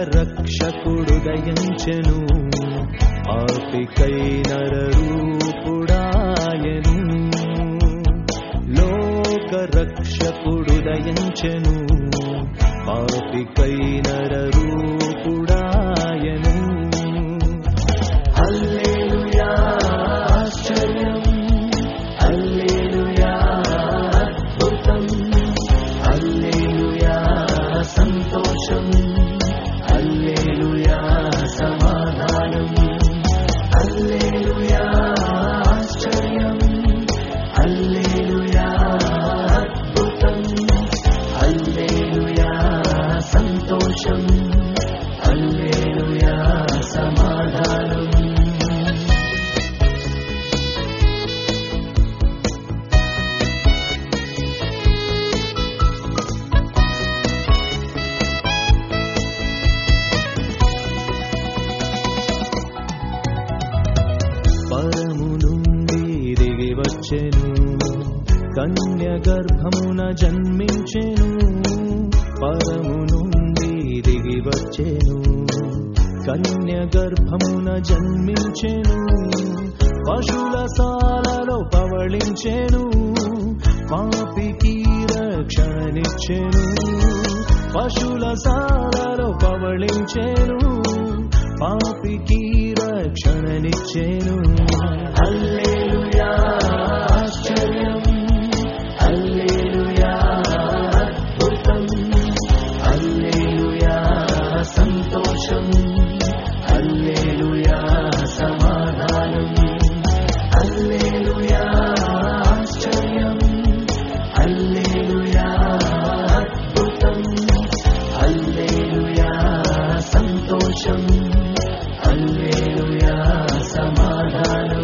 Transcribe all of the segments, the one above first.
లోకరక్షకుడు దయించెను ఆపికై నరరూపుడాయను లోకరక్షకుడు దయించెను పాపికై నరరూపుడాయను హల్లెలూయా ఆశ్చర్యం హల్లెలూయా అద్భుతం హల్లెలూయా సంతోషం హల్లెలూయా సమాధానం హల్లెలూయా ఆశ్చర్యం హల్లెలూయా అద్భుతం హల్లెలూయా సంతోషం హల్లెలూయా సమాధానం పరము నుండి దిగి వచ్చెను కన్య గర్భమున జన్మించెను పరము నుండి దిగి వచ్చెను కన్య గర్భమున జన్మించెను పశుల సాలలో పవళించెను పాపికి రక్షణనిచ్చెను పశుల సాలలో పవళించెను పాపికి రక్షణనిచ్చెను హల్లెలూయా ఆశ్చర్యం హల్లెలూయా అద్భుతం హల్లెలూయా సంతోషం హల్లెలూయా సమాధానం హల్లెలూయా ఆశ్చర్యం హల్లెలూయా అద్భుతం హల్లెలూయా సంతోషం హల్లెలూయా సమాధానం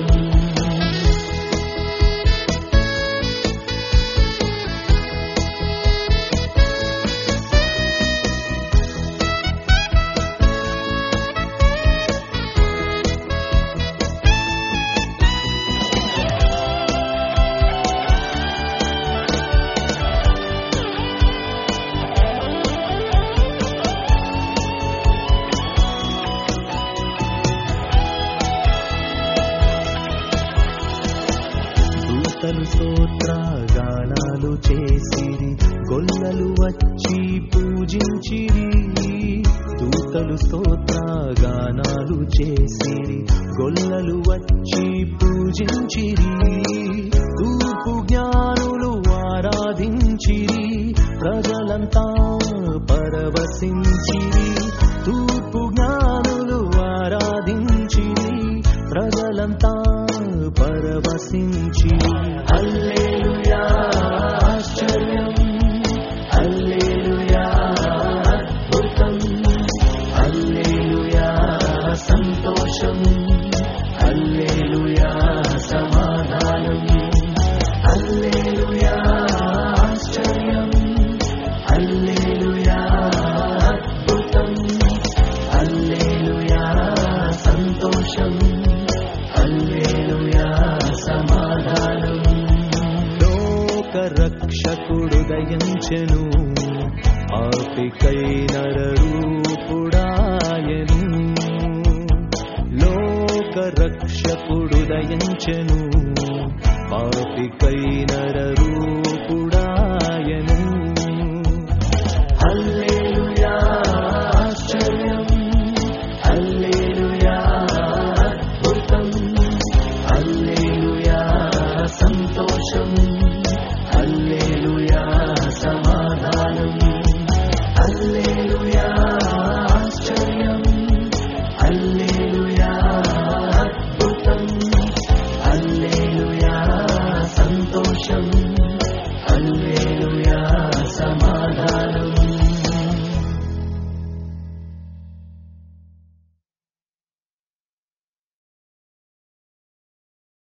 దూతలు స్తోత్రగానాలు చేసిరి గొల్లలు వచ్చి పూజించిరి దూతలు స్తోత్రగానాలు చేసిరి గొల్లలు వచ్చి పూజించిరి తూర్పు జ్ఞానులు ఆరాధించిరి ప్రజలంతా పరవశించిరి తూర్పు జ్ఞానులు ఆరాధించిరి ప్రజలంతా పరవశించి హల్లెలూయా ఆశ్చర్యం హల్లెలూయా అద్భుతం హల్లెలూయా సంతోషం హల్లెలూయా సమాధానం హల్లెలూయా ఆశ్చర్యం హల్లెలూయా అద్భుతం హల్లెలూయా సంతోషం హల్లెలూయా సమాధానం లోకరక్షకుడు దయించెను ఆపికై నరరూపుడాయను లోకరక్షకుడు దయించెను పాపికై నరరూపుడాయను